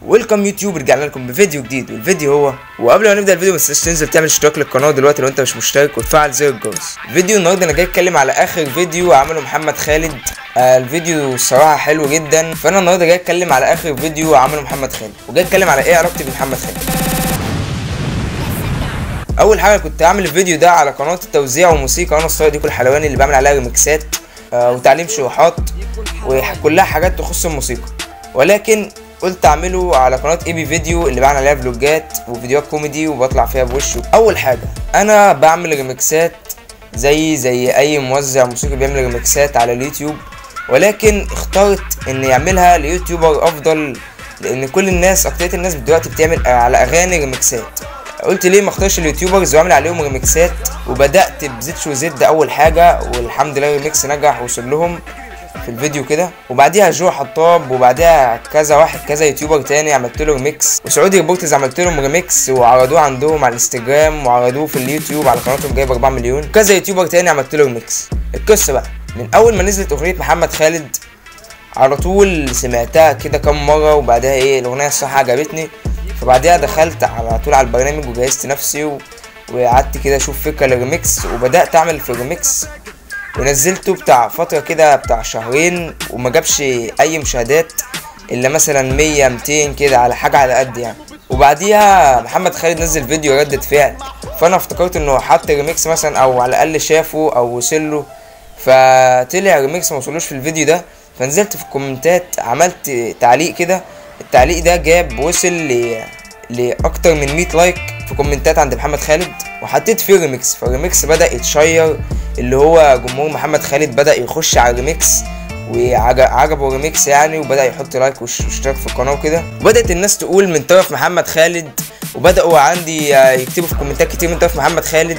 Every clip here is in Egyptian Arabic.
ويلكم يوتيوب رجعنا لكم بفيديو جديد والفيديو هو وقبل ما نبدا الفيديو ما تنساش تنزل تعمل اشتراك للقناه دلوقتي لو انت مش مشترك وتفعل زر الجرس فيديو النهارده انا جاي اتكلم على اخر فيديو عمله محمد خالد آه الفيديو الصراحه حلو جدا فانا النهارده جاي اتكلم على اخر فيديو عمله محمد خالد وجاي اتكلم على ايه علاقتي بمحمد خالد اول حاجه كنت هعمل الفيديو ده على قناه التوزيع والموسيقى انا الصغير دي كل الحلواني اللي بعمل عليها ريمكسات آه وتعليم شروحات وكلها حاجات تخص الموسيقى ولكن قلت اعمله على قناه اي بي فيديو اللي بعمل عليها فلوجات وفيديوهات كوميدي وبطلع فيها بوش اول حاجه انا بعمل ريمكسات زي زي اي موزع موسيقي بيعمل ريمكسات على اليوتيوب ولكن اخترت ان يعملها ليوتيوبر افضل لان كل الناس اكترية الناس دلوقتي بتعمل على اغاني ريمكسات قلت ليه ما اختارش اليوتيوبرز واعمل عليهم ريمكسات وبدات بزيت شو زد اول حاجه والحمد لله الريمكس نجح وصل لهم في الفيديو كده وبعديها جو حطاب وبعديها كذا واحد كذا يوتيوبر تاني عملت له ريميكس وسعودي ريبورترز عملت لهم ريميكس وعرضوه عندهم على الانستجرام وعرضوه في اليوتيوب على قناتهم جايب 4 مليون كذا يوتيوبر تاني عملت له ريميكس القصه بقى من اول ما نزلت اغنيه محمد خالد على طول سمعتها كده كام مره وبعدها ايه الاغنيه الصراحه عجبتني فبعديها دخلت على طول على البرنامج وجهزت نفسي و... وقعدت كده اشوف فكره للريميكس وبدات اعمل في الريميكس ونزلته بتاع فترة كده بتاع شهرين وما جابش أي مشاهدات إلا مثلا مية ميتين كده على حاجة على قد يعني وبعديها محمد خالد نزل فيديو ردة فعل فأنا افتكرت إنه حط ريميكس مثلا أو على الأقل شافه أو وصله فطلع ريميكس موصلوش في الفيديو ده فنزلت في الكومنتات عملت تعليق كده التعليق ده جاب وصل ل لأكتر من 100 لايك في كومنتات عند محمد خالد وحطيت فيه ريميكس فالريميكس بدأ يتشير اللي هو جمهور محمد خالد بدأ يخش على الريميكس وعجبه الريميكس يعني وبدأ يحط لايك واشتراك في القناة وكده وبدأت الناس تقول من طرف محمد خالد وبدأوا عندي يكتبوا في كومنتات كتير من طرف محمد خالد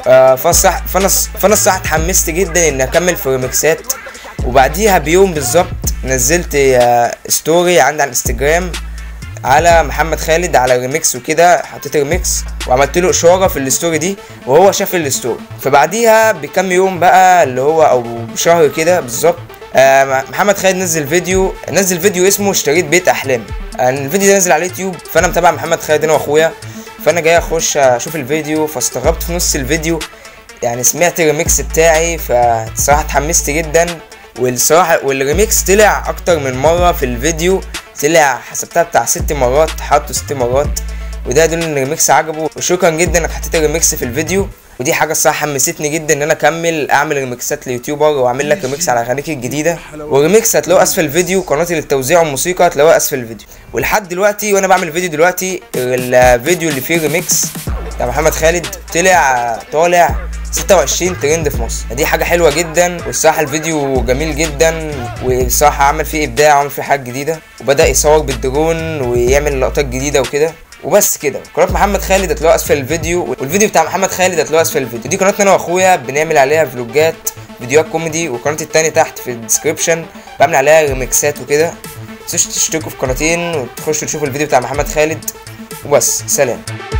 فصح فانا فانا الصراحة اتحمست جدا ان اكمل في الريميكسات وبعديها بيوم بالظبط نزلت ستوري عندي على الانستجرام على محمد خالد على ريميكس وكده حطيت ريميكس وعملت له اشاره في الستوري دي وهو شاف الستوري فبعديها بكام يوم بقى اللي هو او بشهر كده بالظبط آه محمد خالد نزل فيديو نزل فيديو اسمه اشتريت بيت احلامي آه الفيديو ده نزل على اليوتيوب فانا متابع محمد خالد انا واخويا فانا جاي اخش اشوف الفيديو فاستغربت في نص الفيديو يعني سمعت الريميكس بتاعي فصراحه اتحمست جدا والصراحه والريميكس طلع اكتر من مره في الفيديو طلع حسبتها بتاع ست مرات حطه ست مرات وده يدل ان الريميكس عجبه وشكرا جدا انك حطيت الريميكس في الفيديو ودي حاجه الصراحه حمستني جدا ان انا اكمل اعمل ريميكسات ليوتيوبر واعمل لك ريميكس على اغانيك الجديده والريميكس هتلاقوه اسفل الفيديو قناتي للتوزيع والموسيقى هتلاقوها اسفل الفيديو ولحد دلوقتي وانا بعمل الفيديو دلوقتي الفيديو اللي فيه ريميكس بتاع محمد خالد طلع طالع 26 ترند في مصر دي حاجه حلوه جدا والصراحه الفيديو جميل جدا والصراحه عمل فيه ابداع وعمل فيه حاجه جديده وبدا يصور بالدرون ويعمل لقطات جديده وكده وبس كده قناه محمد خالد هتلاقوها اسفل الفيديو والفيديو بتاع محمد خالد هتلاقوها اسفل الفيديو دي قناتنا انا واخويا بنعمل عليها فلوجات فيديوهات كوميدي وقناتي التانية تحت في الديسكربشن بعمل عليها ريميكسات وكده متنسوش تشتركوا في قناتين وتخشوا تشوفوا الفيديو بتاع محمد خالد وبس سلام